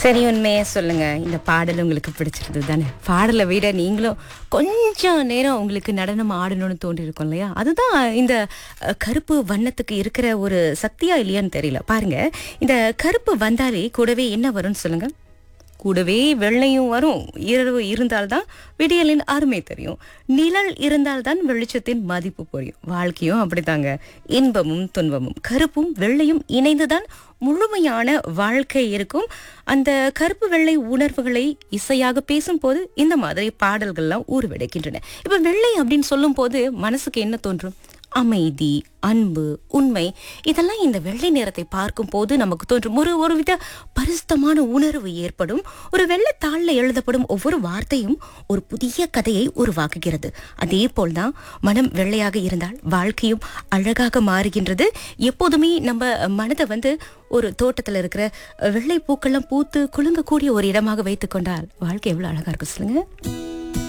சரி உண்மையே சொல்லுங்க இந்த பாடல் உங்களுக்கு பிடிச்சிருந்தது தானே பாடலை விட நீங்களும் கொஞ்சம் நேரம் உங்களுக்கு நடனம் ஆடணும்னு தோன்றி இருக்கும் இல்லையா அதுதான் இந்த அஹ், கருப்பு வண்ணத்துக்கு இருக்கிற ஒரு சக்தியா இல்லையான்னு தெரியல பாருங்க இந்த கருப்பு வந்தாலே கூடவே என்ன வரும்னு சொல்லுங்க கூடவே வெள்ளையும் வரும் இரவு இருந்தால்தான் விடியலின் அருமை தெரியும் நிழல் இருந்தால்தான் வெளிச்சத்தின் மதிப்பு புரியும் வாழ்க்கையும் அப்படித்தாங்க இன்பமும் துன்பமும் கருப்பும் வெள்ளையும் இணைந்துதான் முழுமையான வாழ்க்கை இருக்கும் அந்த கருப்பு வெள்ளை உணர்வுகளை இசையாக பேசும்போது இந்த மாதிரி பாடல்கள்லாம் ஊர்வெடுக்கின்றன இப்ப வெள்ளை அப்படின்னு சொல்லும் போது மனசுக்கு என்ன தோன்றும் அமைதி அன்பு உண்மை இதெல்லாம் இந்த வெள்ளை நிறத்தை பார்க்கும் போது நமக்கு தோன்றும் ஒரு ஒருவித பரிசுத்தமான உணர்வு ஏற்படும் ஒரு வெள்ளத்தாளில் எழுதப்படும் ஒவ்வொரு வார்த்தையும் ஒரு புதிய கதையை உருவாக்குகிறது அதே போல்தான் மனம் வெள்ளையாக இருந்தால் வாழ்க்கையும் அழகாக மாறுகின்றது எப்போதுமே நம்ம மனதை வந்து ஒரு தோட்டத்தில் இருக்கிற வெள்ளை பூக்கள்லாம் பூத்து குலுங்கக்கூடிய ஒரு இடமாக வைத்துக்கொண்டால் வாழ்க்கை எவ்வளவு அழகா இருக்கும் சொல்லுங்க